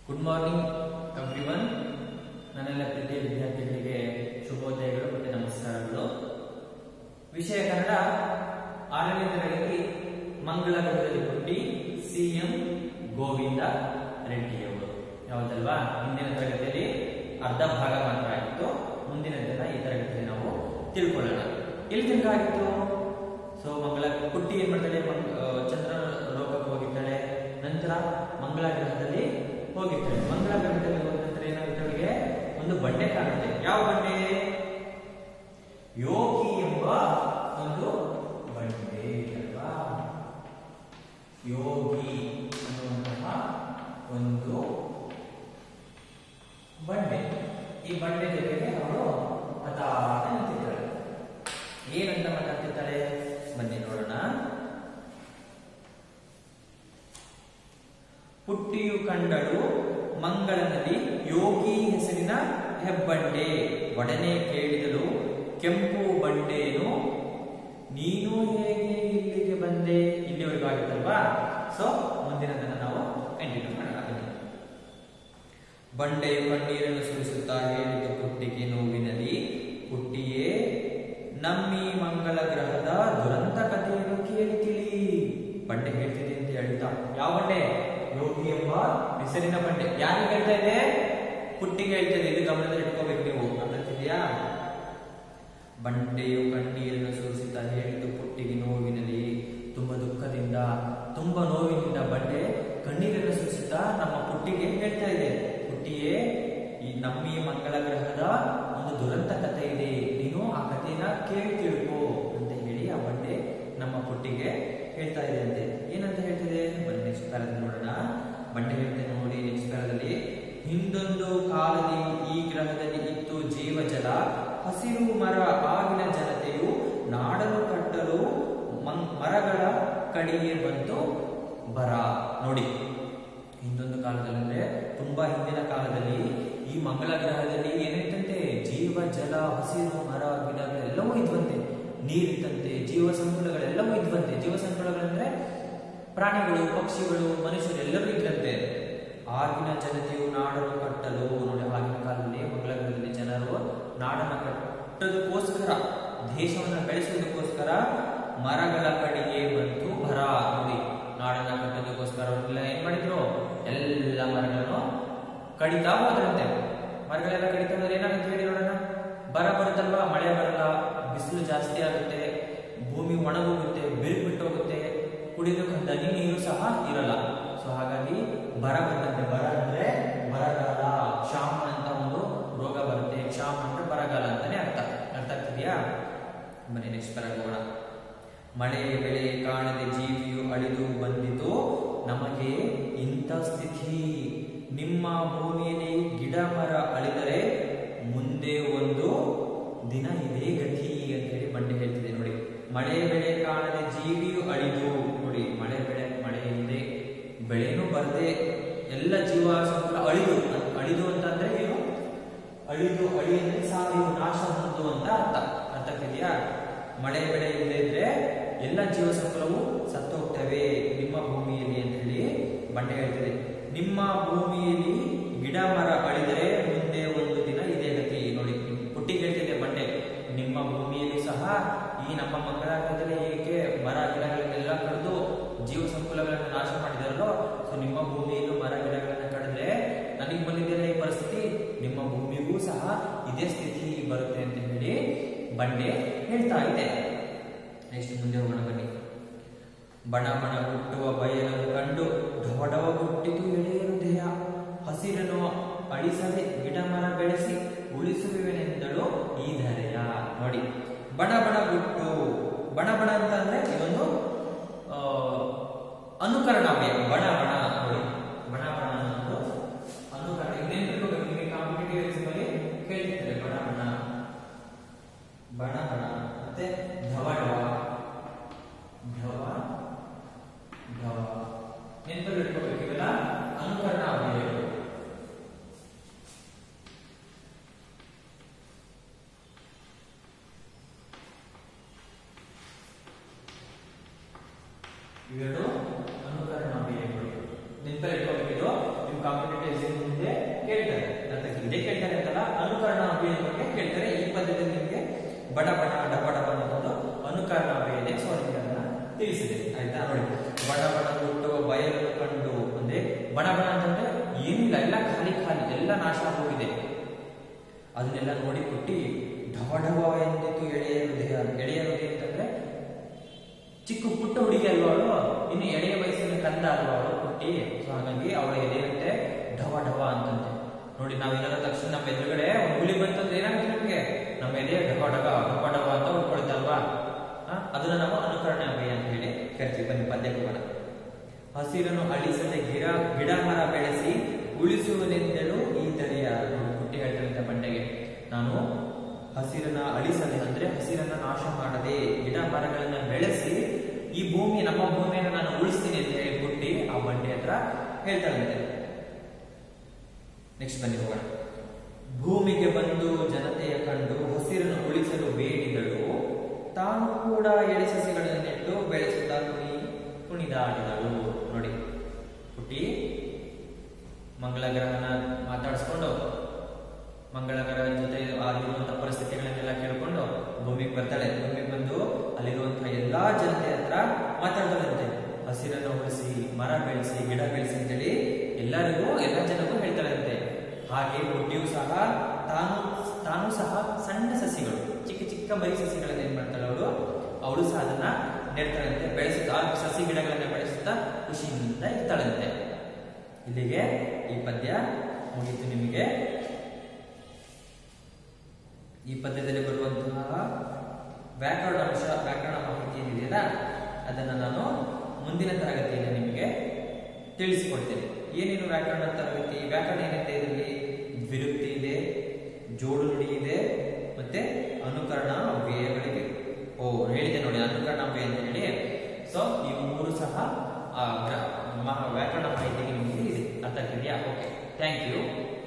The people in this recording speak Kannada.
ಗುಡ್ ಮಾರ್ನಿಂಗ್ ಎವ್ರಿವನ್ ನನ್ನೆಲ್ಲ ಪ್ರೀತಿಯ ವಿದ್ಯಾರ್ಥಿಗಳಿಗೆ ಶುಭೋದಯಗಳು ಮತ್ತು ನಮಸ್ಕಾರಗಳು ವಿಷಯ ಕನ್ನಡ ಆರನೇ ತರಗತಿ ಮಂಗಳ ಗ್ರಹದಲ್ಲಿ ಹುಟ್ಟಿ ಸಿಎಂ ಗೋವಿಂದ ರೆಡ್ಡಿಯವರು ಯಾವುದಲ್ವಾ ಹಿಂದಿನ ತರಗತಿಯಲ್ಲಿ ಅರ್ಧ ಭಾಗ ಮಾತ್ರ ಆಗಿತ್ತು ಮುಂದಿನ ದಿನ ಈ ತರಗತಿಯಲ್ಲಿ ನಾವು ತಿಳ್ಕೊಳ್ಳೋಣ ಎಲ್ಲಿ ತನಕ ಆಗಿತ್ತು ಸೊ ಮಂಗಳ ಹುಟ್ಟಿ ಏನ್ ಮಾಡ್ತಾಳೆ ಮಂಗ್- ಆ, ಚಂದ್ರನ ಲೋಕಕ್ಕೆ ಹೋಗಿದ್ದಾಳೆ ನಂತರ ಮಂಗಳ ಗ್ರಹದಲ್ಲಿ ಹೋಗಿರ್ತಾಳೆ ಮಂಗಳ ಗ್ರಹದಲ್ಲಿ ಹೋದ ನಂತರ ಏನಾಗುತ್ತೆ ಅವಳಿಗೆ ಒಂದು ಬಂಡೆ ಕಾಣುತ್ತೆ ಯಾವ ಬಂಡೆ ಯೋಗಿ ಎಂಬ ಒಂದು ಬಂಡೆ ಅಲ್ವಾ ಯೋಗಿ ಅನ್ನುವಂತಹ ಒಂದು ಬಂಡೆ ಈ ಬಂಡೆ ಜೊತೆಗೆ ಅವಳು ಹತಾಟ ನಿಂತಿದ್ದಾಳೆ ಏನಂತ ಮಾತಾಡ್ತಿದ್ದಾಳೆ ಬನ್ನಿ ನೋಡೋಣ ಹುಟ್ಟಿಯು ಕಂಡಳು ಮಂಗಳನಲ್ಲಿ ಯೋಗಿ ಹೆಸರಿನ ಹೆಬ್ಬಂಡೆ ಒಡನೆ ಕೇಳಿದಳು ಕೆಂಪು ಬಂಡೇನು ನೀನು ಹೇಗೆ ಇಲ್ಲಿಗೆ ಬಂದೆ ಇಲ್ಲಿವರೆಗೂ ಆಗಿತ್ತಲ್ವಾ ಸೊ ಮುಂದಿನದನ್ನ ನಾವು ಕಂಟಿನ್ಯೂ ಮಾಡೋಣ ಬನ್ನಿ. ಬಂಡೆಯು ಕಣ್ಣೀರನ್ನು ಸುರಿಸುತ್ತಾ ಹೇಳಿದ ಪುಟ್ಟಿಗೆ ನೋವಿನಲ್ಲಿ ಪುಟ್ಟಿಯೇ ನಮ್ಮಿ ಮಂಗಲ ಗ್ರಹದ ದುರಂತ ಕಥೆಯನ್ನು ಕೇಳಿ ತಿಳಿ ಬಂಡೆ ಹೇಳ್ತಿದೆ ಅಂತ ಹೇಳ್ತಾ ಯಾವ ಬಂಡೆ ಯೋಗಿ ಎಂಬ ಹೆಸರಿನ ಬಂಡೆ ಯಾರಿಗೆ ಹೇಳ್ತಾ ಇದೆ ಪುಟ್ಟಿಗೆ ಹೇಳ್ತಾ ಇದೆ ಇದು ಗಮನದಲ್ಲಿ ಇಟ್ಕೋಬೇಕು ನೀವು ಅರ್ಥಾಗ್ತಿದೆಯಾ ಬಂಡೆಯು ಕಣ್ಣೀರನ್ನು ಸುರಿಸುತ್ತಾ ಹೇಳಿದ್ದು ಪುಟ್ಟಿಗೆ ನೋವಿನಲ್ಲಿ ತುಂಬ ದುಃಖದಿಂದ ತುಂಬ ನೋವಿನಿಂದ ಬಂಡೆ ಕಣ್ಣೀರನ್ನು ಸುರಿಸುತ್ತಾ ನಮ್ಮ ಪುಟ್ಟಿಗೆ ಹೇಳ್ತಾ ಇದೆ ಪುಟ್ಟಿಯೇ ಈ ನಮ್ಮಿ ಮಂಗಳ ಗ್ರಹದ ಒಂದು ದುರಂತ ಕಥೆ ಇದೆ ನೀನು ಆ ಕಥೆನ ಕೇಳಿ ತಿಳ್ಕೋ ಅಂತ ಹೇಳಿ ಆ ಬಂಡೆ ನಮ್ಮ ಪುಟ್ಟಿಗೆ ಹೇಳ್ತಾ ಇದೆ ಅಂತೆ ಏನಂತ ಹೇಳ್ತಿದೆ ಬನ್ನಿ ನೆಕ್ಸ್ಟ್ ಕಾಲದಲ್ಲಿ ನೋಡೋಣ ಬಂಡೆ ಹೇಳ್ತೆ ನೋಡಿ ನೆಕ್ಸ್ಟ್ ಕಾಲದಲ್ಲಿ ಹಿಂದೊಂದು ಕಾಲದಲ್ಲಿ ಈ ಗ್ರಹದಲ್ಲಿ ಇತ್ತು ಜೀವಜಲ ಹಸಿರು ಮರ ಆಗಿನ ಜನತೆಯು ನಾಡಲು ಕಟ್ಟಲು ಮಂ- ಮರಗಳ ಕಡೆಗೆ ಬಂತು ಬರ ನೋಡಿ ಹಿಂದೊಂದು ಕಾಲದಲ್ಲಿ ಅಂದ್ರೆ ತುಂಬಾ ಹಿಂದಿನ ಕಾಲದಲ್ಲಿ ಈ ಮಂಗಳ ಗ್ರಹದಲ್ಲಿ ಏನಿತ್ತಂತೆ ಜೀವ ಜಲ ಹಸಿರು ಮರ ಗಿಡಗಳೆಲ್ಲವೂ ಇದ್ವಂತೆ ನೀರಿತ್ತಂತೆ ಜೀವ ಸಂಕುಲಗಳೆಲ್ಲವೂ ಇದ್ವಂತೆ ಜೀವ ಸಂಕುಲಗಳಂದ್ರೆ ಪ್ರಾಣಿಗಳು ಪಕ್ಷಿಗಳು ಮನುಷ್ಯರು ಎಲ್ಲರೂ ಇದ್ರಂತೆ ಆಗಿನ ಜನತೆಯು ನಾಡನ್ನು ಕಟ್ಟಲು ನೋಡಿ ಆಗಿನ ಕಾಲದಲ್ಲಿ ಮಂಗಳ ಗ್ರಹದಲ್ಲಿ ಜನರು ನಾಡನ್ನು ಕಟ್ಟೋದಕ್ಕೋಸ್ಕರ ದೇಶವನ್ನ ಬೆಳೆಸೋದಕ್ಕೋಸ್ಕರ ಮರಗಳ ಕಡೆಗೆ ಬಂತು ಬರ ನೋಡಿ ನಾಡನ್ನ ಕಟ್ಟೋದಕ್ಕೋಸ್ಕರ ಅವರೆಲ್ಲ ಏನ್ ಮಾಡಿದ್ರು ಎಲ್ಲ ಮರಗಳನ್ನು ಕಡಿತಾ ಹೋದ್ರಂತೆ ಮರಗಳೆಲ್ಲ ಕಡಿತಾ ಹೋದ್ರೆ ಏನಾಗುತ್ತೆ ಹೇಳಿ ನೋಡೋಣ ಬರ ಬರುತ್ತಲ್ವಾ ಮಳೆ ಬರಲ್ಲ ಬಿಸಿಲು ಜಾಸ್ತಿ ಆಗುತ್ತೆ ಭೂಮಿ ಒಣಗೋಗುತ್ತೆ ಬಿರುಕು ಬಿಟ್ಟೋಗುತ್ತೆ ಕುಡಿಯೋದಕ್ಕೆ ಹನಿ ನೀರು ಸಹ ಇರಲ್ಲ ಸೊ ಹಾಗಾಗಿ ಬರ ಬಂದಂತೆ ಬರ ಅಂದ್ರೆ ಬರಗಾಲ ಕ್ಷಾಮ ಅಂತ ಒಂದು ರೋಗ ಬರುತ್ತೆ ಕ್ಷಾಮ ಅಂದ್ರೆ ಬರಗಾಲ ಅಂತಾನೆ ಅರ್ಥ ಅರ್ಥ ಆಗ್ತಿದ್ಯಾ ಬನ್ನಿ ನೆಕ್ಸ್ಟ್ ಬರ ಹೋಗೋಣ ಮಳೆ ಬೆಳೆ ಕಾಣದೆ ಜೀವಿಯು ಅಳಿದು ಬಂದಿತು ನಮಗೆ ಇಂಥ ಸ್ಥಿತಿ ನಿಮ್ಮ ಭೂಮಿಯಲ್ಲಿ ಗಿಡ ಮರ ಅಳಿದರೆ ಮುಂದೆ ಒಂದು ದಿನ ಇದೇ ಗತಿ ಅಂತ ಹೇಳಿ ಬಂಡೆ ಹೇಳ್ತಿದೆ ನೋಡಿ ಮಳೆ ಬೆಳೆ ಕಾಣದೆ ಜೀವಿಯು ಅಳಿದು ನೋಡಿ ಮಳೆ ಬೆಳೆ ಮಳೆ ಇಲ್ಲದೆ ಬೆಳೆನೂ ಬರದೆ ಎಲ್ಲ ಜೀವ ಸಂಕುಲ ಅಳಿದು ಅಳಿದು ಅಂತಂದ್ರೆ ಏನು ಅಳಿದು ಅಳಿ ಅಂದ್ರೆ ಸಾವು ನಾಶ ಹೊಂದು ಅಂತ ಅರ್ಥ ಅರ್ಥ ಆಗ್ತಿದ್ಯಾ ಮಳೆ ಬೆಳೆ ಇಲ್ಲದೆ ಇದ್ರೆ ಎಲ್ಲ ಜೀವ ಸಂಕುಲವು ಸತ್ತು ಹೋಗ್ತವೆ ನಿಮ್ಮ ಭೂಮಿಯಲ್ಲಿ ಅಂತ ಹೇಳಿ ಬಂಡೆ ಹೇಳ್ತಿದೆ ನಿಮ್ಮ ಭೂಮಿಯಲ್ಲಿ ಗಿಡ ಮರ ಅಳಿದರೆ ಮುಂದೆ ಒಂದು ದಿನ ಇದೇ ಗತಿ ನೋಡಿ ಪುಟ್ಟಿ ಹೇಳ್ತಿದೆ ಬಂಡೆ ನಿಮ್ಮ ಭೂಮಿಯಲ್ಲಿ ಸಹ ಈ ನಮ್ಮ ಮಂಗಳ ಗ್ರಹದಲ್ಲಿ ಏಕೆ ಮರ ಗಿಡಗಳನ್ನೆಲ್ಲ ಕಡಿದು ಜೀವ ಸಂಕುಲಗಳನ್ನು ನಾಶ ಮಾಡಿದಾರಲ್ಲೋ ಸೊ ನಿಮ್ಮ ಭೂಮಿಯಲ್ಲೂ ಮರ ಗಿಡಗಳನ್ನು ಕಡಿದ್ರೆ ನನಗೆ ಬಂದಿದೆಯಲ್ಲ ಈ ಪರಿಸ್ಥಿತಿ ನಿಮ್ಮ ಭೂಮಿಗೂ ಸಹ ಇದೇ ಸ್ಥಿತಿ ಬರುತ್ತೆ ಅಂತ ಹೇಳಿ ಬಂಡೆ ಹೇಳ್ತಾ ಇದೆ ನೆಕ್ಸ್ಟ್ ಮುಂದೆ ಹೋಗೋಣ ಬನ್ನಿ ಬಣ ಬಣ ಹುಟ್ಟುವ ಬಯಲನ್ನು ಕಂಡು ಢವಢವ ಹುಟ್ಟಿತು ಎಳೆಯರು ದೇಹ ಹಸಿರನ್ನು ಅಳಿಸದೆ ಗಿಡ ಮರ ಬೆಳೆಸಿ ಉಳಿಸುವೆನೆಂದಳು ಈ ಧರೆಯ ನೋಡಿ ಬಣ ಬಣ ಹುಟ್ಟು ಬಣ ಬಣ ಅಂತ ಅಂದ್ರೆ ಇದೊಂದು ಆ, ಅನುಕರಣಾವ್ಯ ಬಣ ಬಣ ನೋಡಿ ಬಣ ಬಣ ಅನ್ನೋದು ಅನುಕರಣ ಇನ್ನೇನು ತಿಳ್ಕೊಬೇಕು ನಿಮಗೆ ಕಾಂಪಿಟೇಟಿವ್ ಎಕ್ಸಾಮಲ್ಲಿ ಕೇಳ್ತಿದ್ದಾರೆ ಬಣ ಬಣ ಬಣ ಬಣ ಮತ್ತೆ ಢವ ಢವ ಢವ ಢವ ನೆನಪಲ್ಲಿ ಇಟ್ಕೋಬೇಕು ಇವೆಲ್ಲ ಅನುಕರಣ ಅವ್ಯಯಗಳು ಇವೆರಡು ಅನುಕರಣ ಅವ್ಯಯಗಳು ನೆನಪಲ್ಲಿ ಇಟ್ಕೋಬೇಕು ಇದು ಕಾಂಪಿಟೇಟಿವ್ ಎಕ್ಸಾಮ್ ಮುಂದೆ ಕೇಳ್ತಾರೆ ಅದಕ್ಕೆ ಇದೇ ಕೇಳ್ತಾರೆ ಅಂತಲ್ಲ ಅನುಕರಣ ಅಭಿನಯ ಬಗ್ಗೆ ಕೇಳ್ತಾರೆ ಈ ಪದ್ಯದಲ್ಲಿ ನಿಮಗೆ ಬಡ ಬಡ ಡಬ ಡಬ ಅನ್ನೋದು ಅನುಕರಣ ಅಭಿನಯ ಸೊ ಅದಕ್ಕೆ ಅದನ್ನ ತಿಳಿಸಿದೆ ಆಯ್ತಾ ನೋಡಿ ಬಡ ಬಡ ಹುಟ್ಟುವ ಬಯಲು ಕಂಡು ಅಂದ್ರೆ ಬಡ ಬಡ ಅಂತಂದ್ರೆ ಏನಿಲ್ಲ ಎಲ್ಲ ಖಾಲಿ ಖಾಲಿ ಎಲ್ಲ ನಾಶ ಆಗೋಗಿದೆ ಅದನ್ನೆಲ್ಲ ನೋಡಿ ಕೊಟ್ಟಿ ಢವ ಢವ ಎಂದಿತು ಎಳೆಯ ಹೃದಯ ಎಳೆಯ ಹೃದಯ ಅಂತಂದ್ರೆ ಚಿಕ್ಕ ಪುಟ್ಟ ಹುಡುಗಿ ಅಲ್ವಾ ಅವಳು ಇನ್ನು ಎಳೆಯ ವಯಸ್ಸಿನ ಕಂದ ಅಲ್ವಾ ಅವಳು ಪುಟ್ಟಿ ಸೊ ಹಾಗಾಗಿ ಅವಳ ಎದೆಯಂತೆ ಢವ ಢವ ಅಂತಂತೆ ನೋಡಿ ನಾವೇನಾದ ತಕ್ಷಣ ನಮ್ಮ ಎದುರುಗಡೆ ಒಂದು ಹುಲಿ ಬಂತಂದ್ರೆ ಏನಾಗುತ್ತೆ ನಮಗೆ ನಮ್ಮ ಎದೆ ಢವ ಢವ ಢವ ಢವ ಅಂತ ಉಳ್ಕೊಳ್ತಲ್ವಾ ಅದನ್ನ ನಾವು ಅನುಕರಣೆ ಅಭಯ ಅಂತ ಹೇಳಿ ಕರಿತೀವಿ ಬನ್ನಿ ಪದ್ಯಕ್ಕೆ ಹೋಗೋಣ ಹಸಿರನ್ನು ಅಳಿಸದೆ ಗಿಡ ಗಿಡ ಮರ ಬೆಳೆಸಿ ಉಳಿಸುವುದೆಂದಳು ಈ ದರಿಯ ಹುಟ್ಟಿ ಹೇಳ್ತಾರೆ ಬಂಡೆಗೆ ನಾನು ಹಸಿರನ್ನ ಅಳಿಸದೆ ಅಂದ್ರೆ ಹಸಿರನ್ನ ನಾಶ ಮಾಡದೆ ಗಿಡ ಮರಗಳನ್ನ ಬೆಳೆಸಿ ಈ ಭೂಮಿ ನಮ್ಮ ಭೂಮಿಯನ್ನು ನಾನು ಉಳಿಸ್ತೀನಿ ಅಂತ ಹೇಳಿ ಹುಟ್ಟಿ ಆ ಬಂಡೆ ಹತ್ರ ಹೇಳ್ತಾಳಂತೆ ನೆಕ್ಸ್ಟ್ ಬನ್ನಿ ಹೋಗೋಣ ಭೂಮಿಗೆ ಬಂದು ಜನತೆಯ ಕಂಡು ಹಸಿರನ್ನು ಉಳಿಸಲು ಬೇಡಿದಳು ತಾನು ಕೂಡ ಎಳೆ ಸಸಿಗಳನ್ನು ನೆಟ್ಟು ಬೆಳೆಸುತ್ತಾ ಕುಣಿ ಕುಣಿದಾಡಿದಳು ನೋಡಿ ಹುಟ್ಟಿ ಮಂಗಳ ಗ್ರಹನ ಮಾತಾಡಿಸ್ಕೊಂಡು ಮಂಗಳ ಗ್ರಹದ ಜೊತೆ ಆಗಿರುವಂತಹ ಪರಿಸ್ಥಿತಿಗಳನ್ನೆಲ್ಲ ಕೇಳ್ಕೊಂಡು ಭೂಮಿಗೆ ಬರ್ತಾಳೆ ಭೂಮಿಗೆ ಬಂದು ಅಲ್ಲಿರುವಂತಹ ಎಲ್ಲಾ ಜನತೆ ಹತ್ರ ಮಾತಾಡ್ತಾಳಂತೆ ಹಸಿರನ್ನು ಉಳಿಸಿ ಮರ ಬೆಳೆಸಿ ಗಿಡ ಬೆಳೆಸಿ ಅಂತೇಳಿ ಎಲ್ಲರಿಗೂ ಎಲ್ಲ ಜನಗೂ ಹೇಳ್ತಾಳಂತೆ ಹಾಗೆ ಹುಟ್ಟಿಯೂ ಸಹ ತಾನು ತಾನು ಸಹ ಸಣ್ಣ ಸಸಿಗಳು ಚಿಕ್ಕ ಚಿಕ್ಕ ಮರಿ ಸಸಿಗಳನ್ನ ಏನ್ ಮಾಡ್ತಾಳೆ ಅವಳು ಅವಳು ಸಹ ಅದನ್ನ ನೆಡ್ತಾಳಂತೆ ಬೆಳೆಸುತ್ತಾ ಆ ಸಸಿ ಗಿಡಗಳನ್ನ ಬೆಳೆಸುತ್ತಾ ಖುಷಿಯಿಂದ ಇರ್ತಾಳಂತೆ ಇಲ್ಲಿಗೆ ಈ ಪದ್ಯ ಮುಗೀತು ನಿಮಗೆ ಈ ಪದ್ಯದಲ್ಲಿ ಬರುವಂತಹ ವ್ಯಾಕರಣ ಅಂಶ ವ್ಯಾಕರಣ ಮಾಹಿತಿ ಏನಿದೆಯಲ್ಲ ಅದನ್ನ ನಾನು ಮುಂದಿನ ತರಗತಿಯಲ್ಲಿ ನಿಮಗೆ ತಿಳಿಸಿಕೊಡ್ತೇನೆ ಏನೇನು ವ್ಯಾಕರಣ ತರಗತಿ ವ್ಯಾಕರಣ ಏನಿದೆ ಇದರಲ್ಲಿ ವಿರುಕ್ತಿ ಇದೆ ಜೋಡು ನುಡಿ ಇದೆ ಮತ್ತೆ ಅನುಕರಣ ಅವ್ಯಯಗಳಿವೆ ಓ ಹೇಳಿದೆ ನೋಡಿ ಅನುಕರಣ ಅವ್ಯಯ ಅಂತ ಹೇಳಿ ಸೊ ಈ ಮೂರು ಸಹ ಆ ಗ್ರ- ಮಹಾ ವ್ಯಾಕರಣ ಮಾಹಿತಿಗೆ ನಿಮಗೆ ಇದೆ ಅರ್ಥ ಆಗ್ತಿದೆಯಾ ಓಕೆ ಥ್ಯಾಂಕ್ ಯು